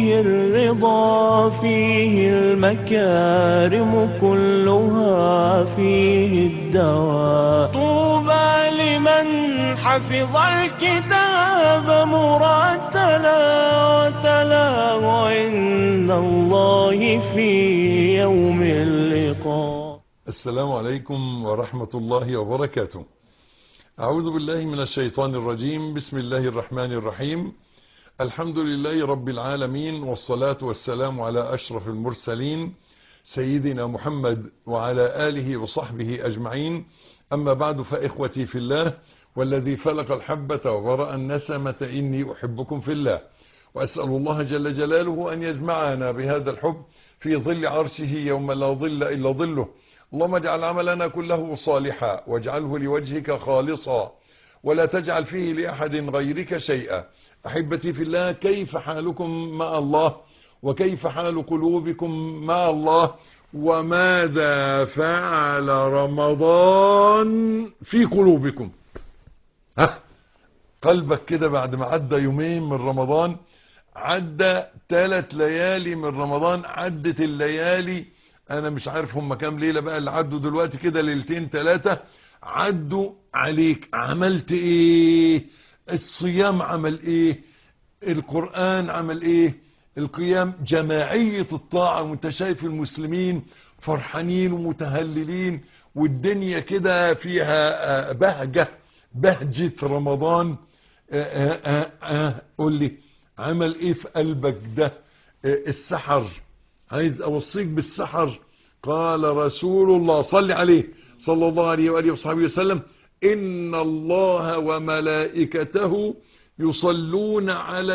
فيه الرضا فيه المكارم كلها فيه الدواء طوبى لمن حفظ الكتاب مرتلا وتلاه عند الله في يوم اللقاء السلام عليكم ورحمة الله وبركاته أعوذ بالله من الشيطان الرجيم بسم الله الرحمن الرحيم الحمد لله رب العالمين والصلاة والسلام على أشرف المرسلين سيدنا محمد وعلى آله وصحبه أجمعين أما بعد فإخوتي في الله والذي فلق الحبة وبرأ النسمة إني أحبكم في الله وأسأل الله جل جلاله أن يجمعنا بهذا الحب في ظل عرشه يوم لا ظل إلا ظله اللهم اجعل عملنا كله صالحا واجعله لوجهك خالصا ولا تجعل فيه لأحد غيرك شيئا أحبتي في الله كيف حالكم مع الله وكيف حال قلوبكم مع الله وماذا فعل رمضان في قلوبكم ها قلبك كده بعد ما عدى يومين من رمضان عدى ثلاث ليالي من رمضان عدت الليالي انا مش عارف هم كام ليلة بقى اللي عدوا دلوقتي كده ليلتين ثلاثة عدوا عليك عملت ايه الصيام عمل ايه القرآن عمل ايه القيام جماعية الطاعة وانت شايف المسلمين فرحانين ومتهللين والدنيا كده فيها بهجة بهجة رمضان آآ آآ آآ قول لي عمل ايه في قلبك ده السحر عايز اوصيك بالسحر قال رسول الله صل عليه صلى الله عليه وآله وصحبه وسلم إن الله وملائكته يصلون على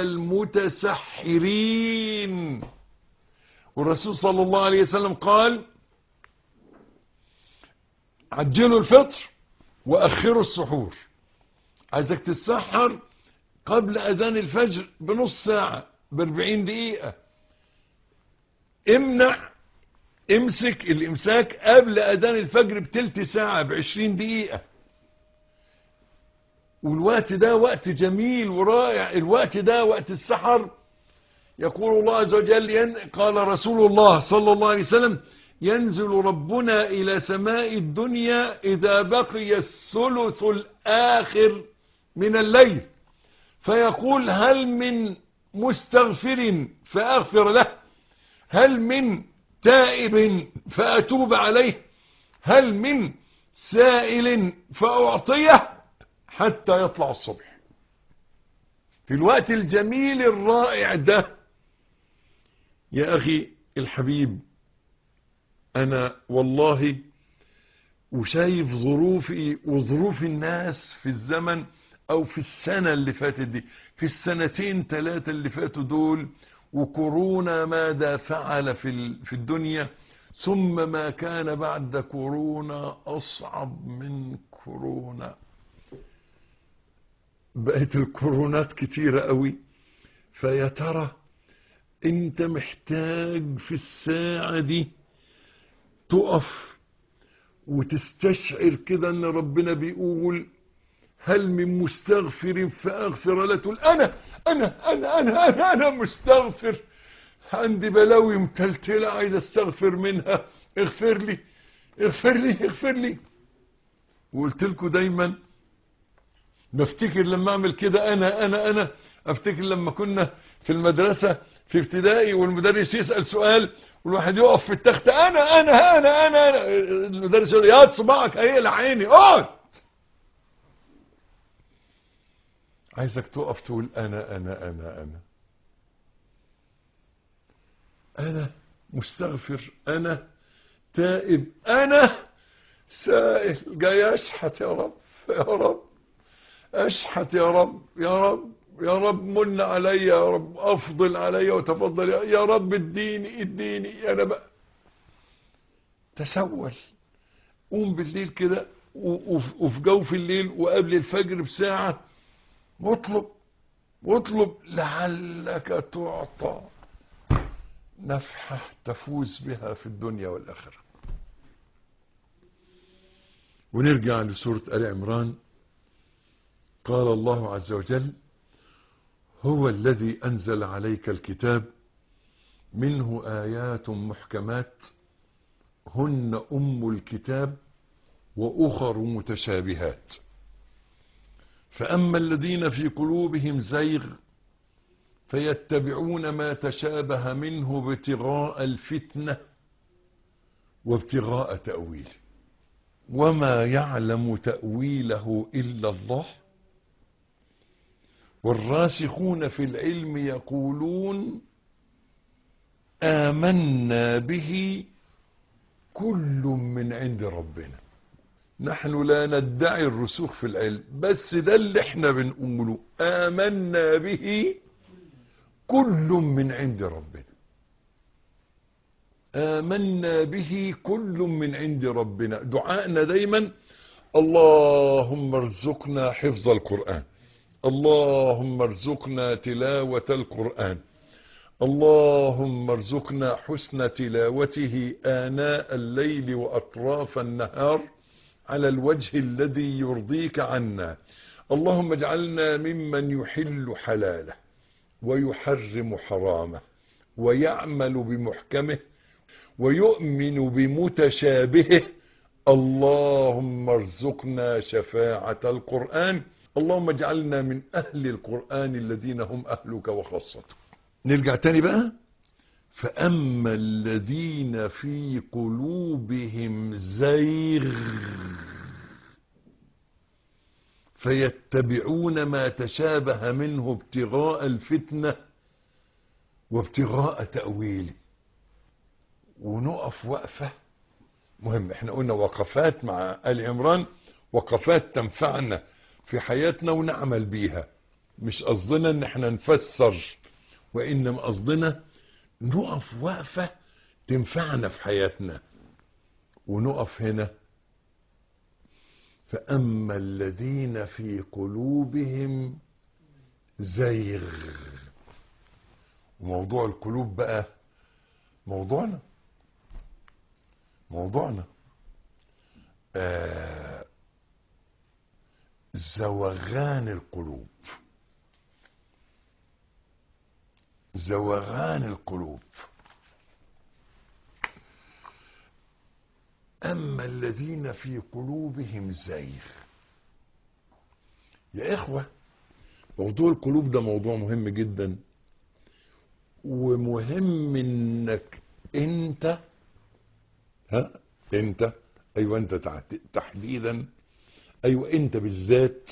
المتسحرين والرسول صلى الله عليه وسلم قال عجلوا الفطر وأخروا السحور عايزك تتسحر قبل أذان الفجر بنص ساعة باربعين دقيقة امنع امسك الامساك قبل اذان الفجر بتلت ساعة بعشرين دقيقة والوقت ده وقت جميل ورائع الوقت ده وقت السحر يقول الله عز وجل ين... قال رسول الله صلى الله عليه وسلم ينزل ربنا الى سماء الدنيا اذا بقي الثلث الاخر من الليل فيقول هل من مستغفر فاغفر له هل من تائب فأتوب عليه هل من سائل فأعطيه حتى يطلع الصبح في الوقت الجميل الرائع ده يا أخي الحبيب أنا والله وشايف ظروفي وظروف الناس في الزمن أو في السنة اللي فاتت دي في السنتين ثلاثة اللي فاتوا دول وكورونا ماذا فعل في في الدنيا ثم ما كان بعد كورونا أصعب من كورونا بقت الكورونات كتيرة قوي فيا ترى انت محتاج في الساعة دي تقف وتستشعر كده ان ربنا بيقول هل من مستغفر فاغفر له تقول انا انا انا انا انا, أنا مستغفر عندي بلاوي متلتلة عايز استغفر منها اغفر لي اغفر لي اغفر لي وقلت لكم دايما بفتكر لما اعمل كده انا انا انا افتكر لما كنا في المدرسة في ابتدائي والمدرس يسأل سؤال والواحد يقف في التخت انا انا انا انا, أنا. المدرس يقول يا صباعك هيقلع عيني اقعد عايزك تقف تقول انا انا انا انا انا مستغفر انا تائب انا سائل جاي اشحت يا رب يا رب اشحت يا رب يا رب يا رب من علي يا رب افضل علي وتفضل يا رب اديني اديني انا بقى تسول قوم بالليل كده وفي جوف الليل وقبل الفجر بساعه واطلب واطلب لعلك تعطى نفحة تفوز بها في الدنيا والآخرة ونرجع لسورة آل عمران قال الله عز وجل هو الذي أنزل عليك الكتاب منه آيات محكمات هن أم الكتاب وأخر متشابهات فأما الذين في قلوبهم زيغ فيتبعون ما تشابه منه ابتغاء الفتنة وابتغاء تأويله وما يعلم تأويله إلا الله والراسخون في العلم يقولون آمنا به كل من عند ربنا نحن لا ندعي الرسوخ في العلم بس ده اللي احنا بنقوله آمنا به كل من عند ربنا آمنا به كل من عند ربنا دعائنا دايما اللهم ارزقنا حفظ القرآن اللهم ارزقنا تلاوة القرآن اللهم ارزقنا حسن تلاوته آناء الليل وأطراف النهار على الوجه الذي يرضيك عنا اللهم اجعلنا ممن يحل حلاله ويحرم حرامه ويعمل بمحكمه ويؤمن بمتشابهه اللهم ارزقنا شفاعة القرآن اللهم اجعلنا من أهل القرآن الذين هم أهلك وخاصتك نرجع تاني بقى فأما الذين في قلوبهم زيغ فيتبعون ما تشابه منه ابتغاء الفتنة وابتغاء تأويله ونقف وقفة مهم احنا قلنا وقفات مع آل عمران وقفات تنفعنا في حياتنا ونعمل بيها مش قصدنا ان احنا نفسر وانما قصدنا نقف وقفة تنفعنا في حياتنا ونقف هنا فأما الذين في قلوبهم زيغ وموضوع القلوب بقى موضوعنا موضوعنا آه زوغان القلوب زوغان القلوب أما الذين في قلوبهم زيغ يا إخوة موضوع القلوب ده موضوع مهم جدا ومهم انك انت ها انت ايوه انت تحديدا ايوه انت بالذات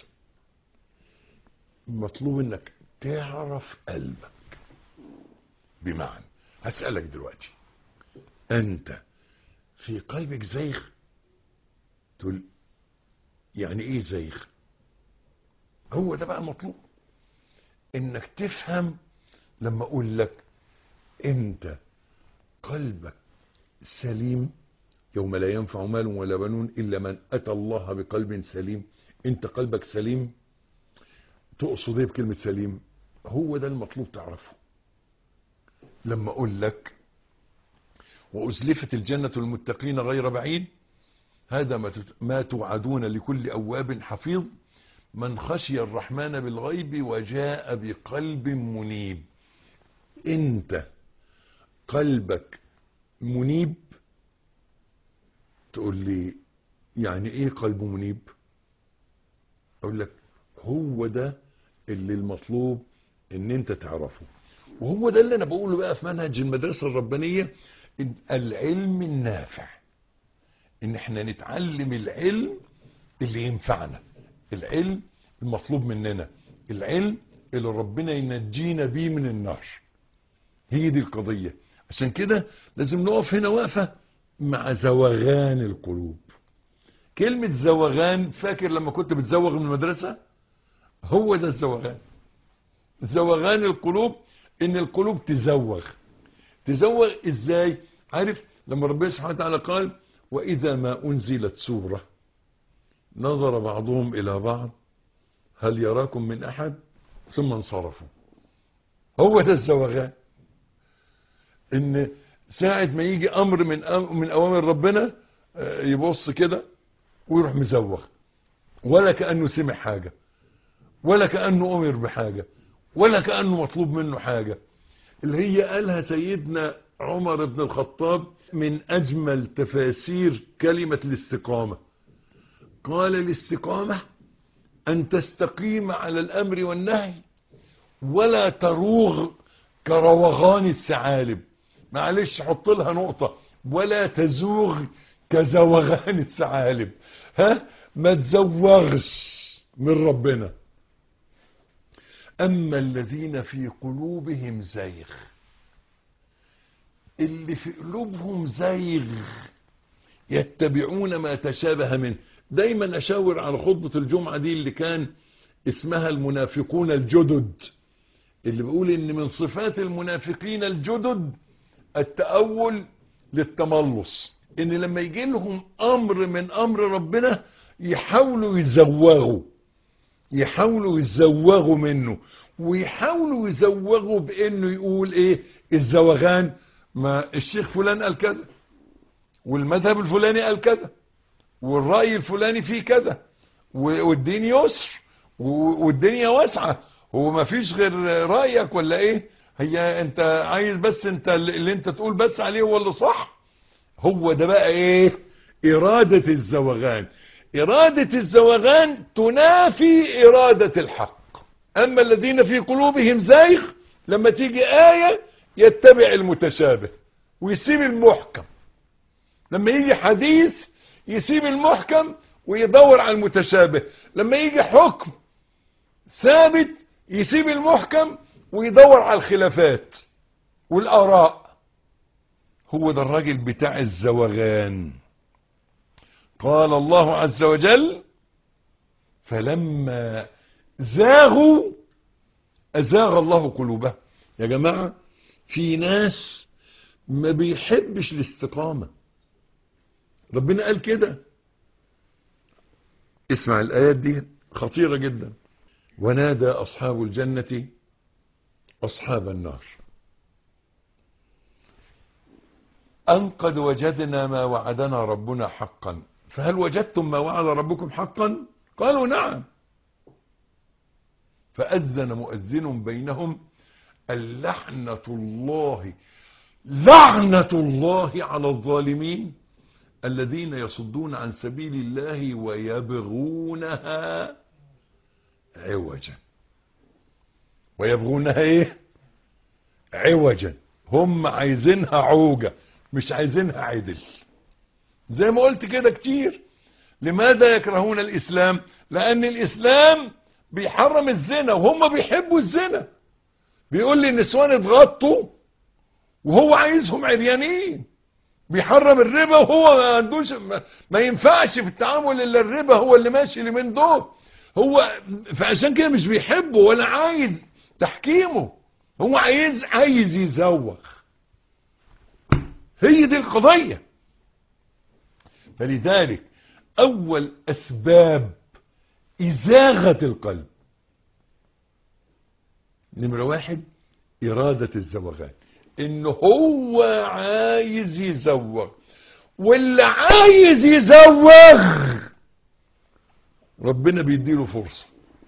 مطلوب انك تعرف قلبك بمعنى هسألك دلوقتي انت في قلبك زيغ تقول يعني ايه زيغ هو ده بقى مطلوب انك تفهم لما اقول لك انت قلبك سليم يوم لا ينفع مال ولا بنون الا من اتى الله بقلب سليم انت قلبك سليم تقصد ايه بكلمه سليم هو ده المطلوب تعرفه لما اقول لك وازلفت الجنه للمتقين غير بعيد هذا ما توعدون لكل اواب حفيظ من خشي الرحمن بالغيب وجاء بقلب منيب انت قلبك منيب تقول لي يعني ايه قلب منيب اقول لك هو ده اللي المطلوب ان انت تعرفه وهو ده اللي انا بقوله بقى في منهج المدرسة الربانية إن العلم النافع ان احنا نتعلم العلم اللي ينفعنا العلم المطلوب مننا العلم اللي ربنا ينجينا بيه من النار هي دي القضية عشان كده لازم نقف هنا وقفة مع زوغان القلوب كلمة زوغان فاكر لما كنت بتزوغ من المدرسة هو ده الزوغان زوغان القلوب ان القلوب تزوغ تزوغ ازاي عارف لما ربنا سبحانه وتعالى قال واذا ما انزلت سورة نظر بعضهم الى بعض هل يراكم من احد ثم انصرفوا هو ده الزوغان ان ساعة ما يجي امر من أم من اوامر ربنا يبص كده ويروح مزوغ ولا كأنه سمع حاجة ولا كأنه امر بحاجة ولا كأنه مطلوب منه حاجة اللي هي قالها سيدنا عمر بن الخطاب من أجمل تفاسير كلمة الاستقامة قال الاستقامة أن تستقيم على الأمر والنهي ولا تروغ كروغان الثعالب معلش حط لها نقطة ولا تزوغ كزوغان الثعالب ها ما تزوغش من ربنا أما الذين في قلوبهم زيغ اللي في قلوبهم زيغ يتبعون ما تشابه منه دايما أشاور على خطبة الجمعة دي اللي كان اسمها المنافقون الجدد اللي بيقول ان من صفات المنافقين الجدد التأول للتملص ان لما يجي لهم امر من امر ربنا يحاولوا يزوغوا يحاولوا يزوغوا منه ويحاولوا يزوغوا بانه يقول ايه الزوغان ما الشيخ فلان قال كذا والمذهب الفلاني قال كذا والرأي الفلاني فيه كذا والدين يسر والدنيا واسعة هو ما فيش غير رأيك ولا ايه هي انت عايز بس انت اللي انت تقول بس عليه هو اللي صح هو ده بقى ايه ارادة الزوغان ارادة الزوغان تنافي ارادة الحق اما الذين في قلوبهم زيغ لما تيجي آية يتبع المتشابه ويسيب المحكم لما يجي حديث يسيب المحكم ويدور على المتشابه لما يجي حكم ثابت يسيب المحكم ويدور على الخلافات والآراء هو ده الراجل بتاع الزوغان قال الله عز وجل فلما زاغوا أزاغ الله قلوبهم يا جماعة في ناس ما بيحبش الاستقامة ربنا قال كده اسمع الآيات دي خطيرة جدا ونادى أصحاب الجنة أصحاب النار أن قد وجدنا ما وعدنا ربنا حقا فهل وجدتم ما وعد ربكم حقا قالوا نعم فأذن مؤذن بينهم اللعنة الله لعنة الله على الظالمين الذين يصدون عن سبيل الله ويبغونها عوجا ويبغونها ايه عوجا هم عايزينها عوجة مش عايزينها عدل زي ما قلت كده كتير لماذا يكرهون الاسلام لان الاسلام بيحرم الزنا وهم بيحبوا الزنا بيقول لي النسوان اتغطوا وهو عايزهم عريانين بيحرم الربا وهو ما عندوش ما ينفعش في التعامل الا الربا هو اللي ماشي من دول هو فعشان كده مش بيحبه ولا عايز تحكيمه هو عايز عايز يزوغ هي دي القضية فلذلك اول اسباب ازاغة القلب نمرة واحد ارادة الزوغان ان هو عايز يزوغ واللي عايز يزوغ ربنا بيديله فرصة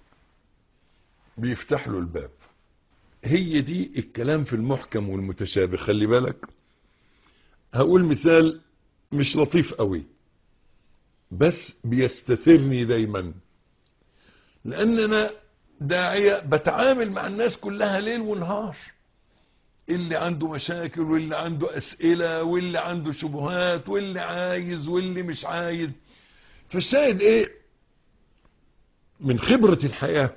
بيفتح له الباب هي دي الكلام في المحكم والمتشابه خلي بالك هقول مثال مش لطيف قوي بس بيستثرني دايما لان انا داعية بتعامل مع الناس كلها ليل ونهار اللي عنده مشاكل واللي عنده اسئلة واللي عنده شبهات واللي عايز واللي مش عايز فالشاهد ايه من خبرة الحياة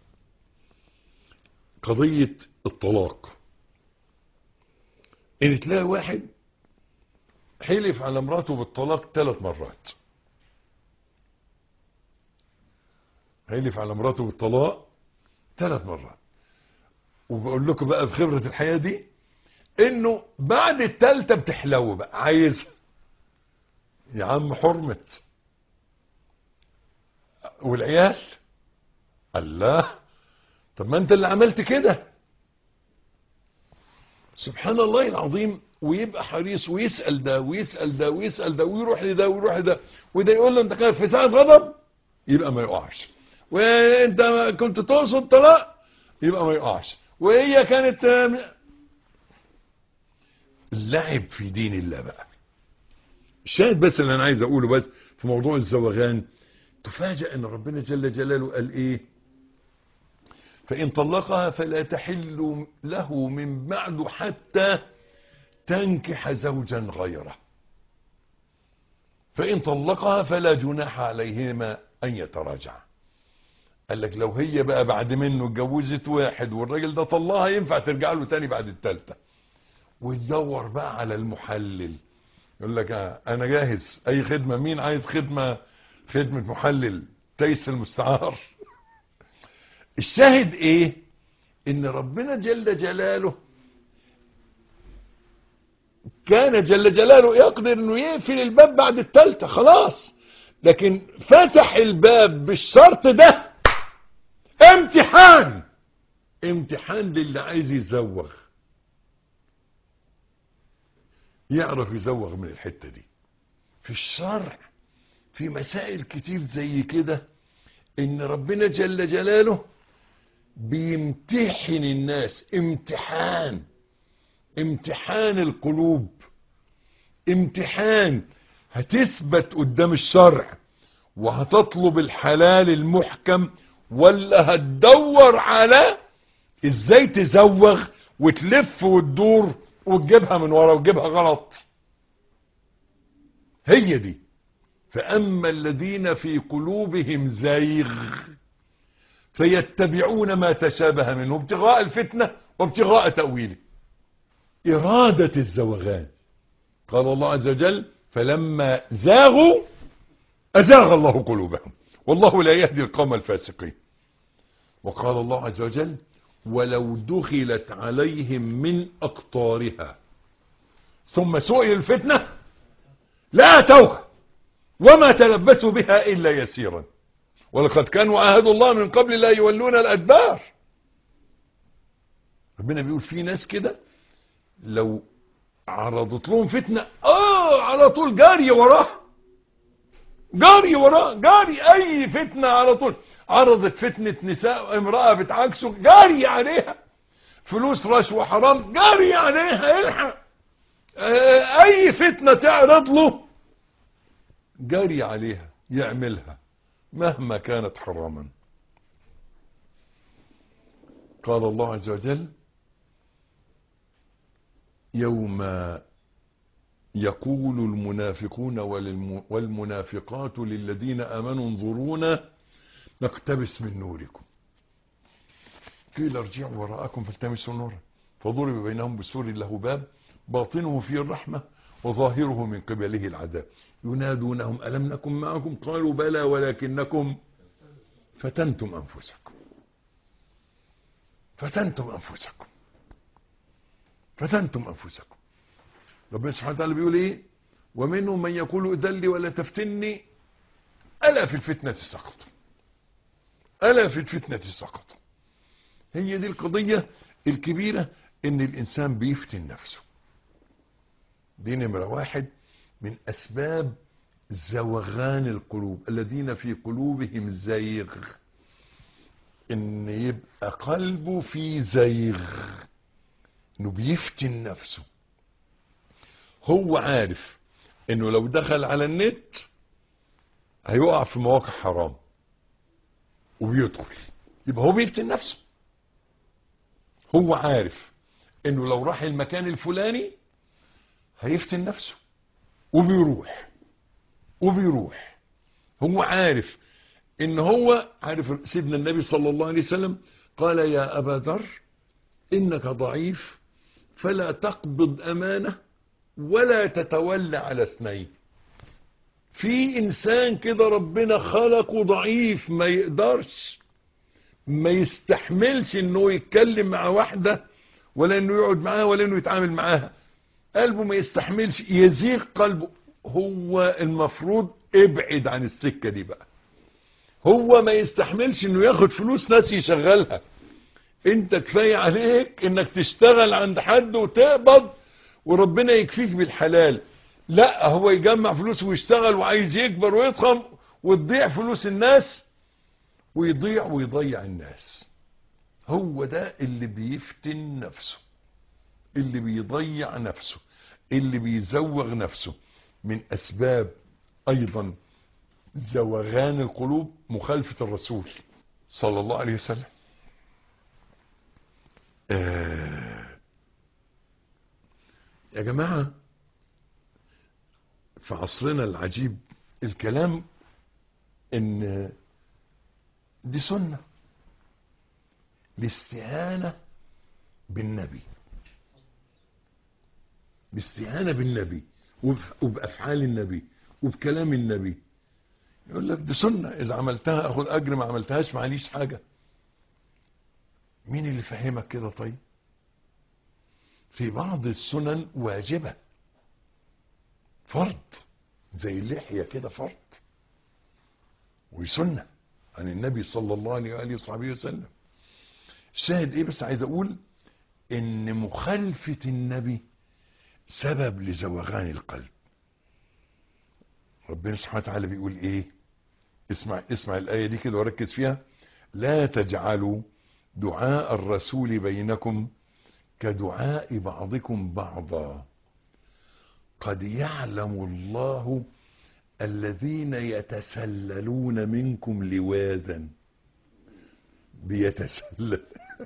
قضية الطلاق ان تلاقي واحد حلف على مراته بالطلاق ثلاث مرات حلف على مراته بالطلاق ثلاث مرات وبقول لكم بقى بخبرة الحياة دي انه بعد التالتة بتحلو بقى عايزها يا عم حرمت والعيال الله طب ما انت اللي عملت كده سبحان الله العظيم ويبقى حريص ويسأل ده ويسأل ده ويسأل ده ويروح لده ويروح لده وده يقول له انت كان في ساعة غضب يبقى ما يقعش وانت كنت تقصد طلاق يبقى ما يقعش وهي كانت اللعب في دين الله بقى الشاهد بس اللي انا عايز اقوله بس في موضوع الزوغان تفاجأ ان ربنا جل جلاله قال ايه فان طلقها فلا تحل له من بعد حتى تنكح زوجا غيره فان طلقها فلا جناح عليهما ان يتراجعا قال لك لو هي بقى بعد منه اتجوزت واحد والراجل ده طلقها ينفع ترجع له تاني بعد التالتة وتدور بقى على المحلل يقول لك آه انا جاهز اي خدمة مين عايز خدمة خدمة محلل تيس المستعار الشاهد ايه ان ربنا جل جلاله كان جل جلاله يقدر انه يقفل الباب بعد التالتة خلاص لكن فتح الباب بالشرط ده امتحان امتحان للي عايز يزوغ يعرف يزوغ من الحتة دي في الشرع في مسائل كتير زي كده ان ربنا جل جلاله بيمتحن الناس امتحان امتحان القلوب امتحان هتثبت قدام الشرع وهتطلب الحلال المحكم ولا هتدور على ازاي تزوغ وتلف وتدور وتجيبها من ورا وتجيبها غلط هي دي فأما الذين في قلوبهم زيغ فيتبعون ما تشابه منه ابتغاء الفتنة وابتغاء تأويله إرادة الزوغان قال الله عز وجل فلما زاغوا أزاغ الله قلوبهم والله لا يهدي القوم الفاسقين وقال الله عز وجل ولو دخلت عليهم من أقطارها ثم سئل الفتنة لا أتوها وما تلبسوا بها إلا يسيرا ولقد كانوا عاهدوا الله من قبل لا يولون الأدبار ربنا بيقول في ناس كده لو عرضت لهم فتنة اه على طول جاري وراه جاري وراه جاري اي فتنة على طول عرضت فتنة نساء امرأة بتعكسه جاري عليها فلوس رشوة حرام جاري عليها الحق اه اي فتنة تعرض له جاري عليها يعملها مهما كانت حراما قال الله عز وجل يوم يقول المنافقون والمنافقات للذين آمنوا انظرونا نقتبس من نوركم قيل ارجعوا وراءكم فالتمسوا نورا فضرب بينهم بسور له باب باطنه فيه الرحمة وظاهره من قبله العذاب ينادونهم ألم نكن معكم قالوا بلى ولكنكم فتنتم أنفسكم فتنتم أنفسكم فتنتم أنفسكم ربنا سبحانه وتعالى بيقول إيه ومنهم من يقول ادلي ولا تفتني ألا في الفتنة سقط ألا في الفتنة سقط هي دي القضية الكبيرة ان الانسان بيفتن نفسه دي نمرة واحد من اسباب زوغان القلوب الذين في قلوبهم زيغ ان يبقى قلبه في زيغ انه بيفتن نفسه هو عارف انه لو دخل على النت هيقع في مواقع حرام وبيدخل يبقى هو بيفتن نفسه هو عارف انه لو راح المكان الفلاني هيفتن نفسه وبيروح وبيروح هو عارف ان هو عارف سيدنا النبي صلى الله عليه وسلم قال يا ابا ذر انك ضعيف فلا تقبض امانه ولا تتولى على اثنين في انسان كده ربنا خلقه ضعيف ما يقدرش ما يستحملش انه يتكلم مع واحدة ولا انه يقعد معاها ولا انه يتعامل معاها قلبه ما يستحملش يزيغ قلبه هو المفروض ابعد عن السكة دي بقى هو ما يستحملش انه ياخد فلوس ناس يشغلها انت كفاية عليك انك تشتغل عند حد وتقبض وربنا يكفيك بالحلال لا هو يجمع فلوس ويشتغل وعايز يكبر ويضخم وتضيع فلوس الناس ويضيع ويضيع الناس هو ده اللي بيفتن نفسه اللي بيضيع نفسه اللي بيزوغ نفسه من أسباب أيضا زوغان القلوب مخالفة الرسول صلى الله عليه وسلم آه يا جماعة في عصرنا العجيب الكلام ان دي سنة الاستعانة بالنبي الاستعانة بالنبي وبف- وبأفعال النبي وبكلام النبي يقول لك دي سنة إذا عملتها أخذ أجر ما عملتهاش معليش حاجة مين اللي فهمك كده طيب في بعض السنن واجبة فرض زي اللحية كده فرض وسنة عن النبي صلى الله عليه وآله وصحبه وسلم الشاهد ايه بس عايز اقول ان مخالفة النبي سبب لزوغان القلب ربنا سبحانه وتعالى بيقول ايه اسمع اسمع الآية دي كده وركز فيها لا تجعلوا دعاء الرسول بينكم كدعاء بعضكم بعضا قد يعلم الله الذين يتسللون منكم لواذا بيتسلل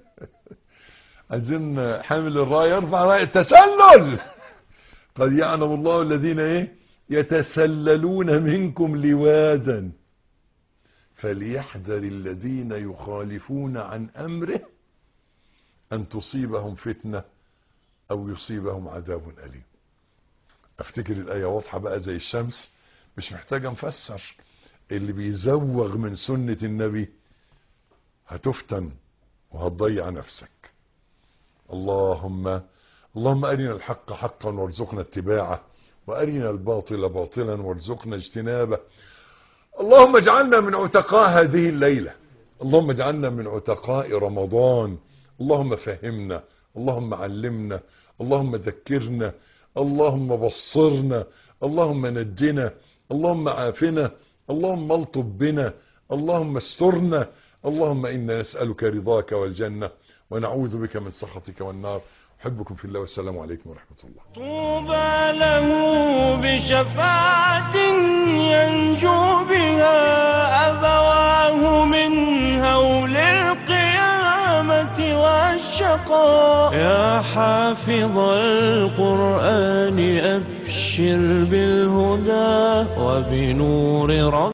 عايزين حامل الراية يرفع راية التسلل قد يعلم الله الذين ايه يتسللون منكم لواذا فليحذر الذين يخالفون عن امره ان تصيبهم فتنه او يصيبهم عذاب اليم افتكر الايه واضحه بقى زي الشمس مش محتاجه نفسر اللي بيزوغ من سنه النبي هتفتن وهتضيع نفسك اللهم اللهم ارنا الحق حقا وارزقنا اتباعه وارنا الباطل باطلا وارزقنا اجتنابه اللهم اجعلنا من عتقاء هذه الليله اللهم اجعلنا من عتقاء رمضان اللهم فهمنا اللهم علمنا اللهم ذكرنا اللهم بصرنا اللهم نجنا اللهم عافنا اللهم الطف بنا اللهم استرنا اللهم انا نسالك رضاك والجنه ونعوذ بك من سخطك والنار احبكم في الله والسلام عليكم ورحمه الله طوبى له بشفاعة ينجو بها أبواه من هول القيامة والشقاء يا حافظ القرآن أبشر بالهدى وبنور رب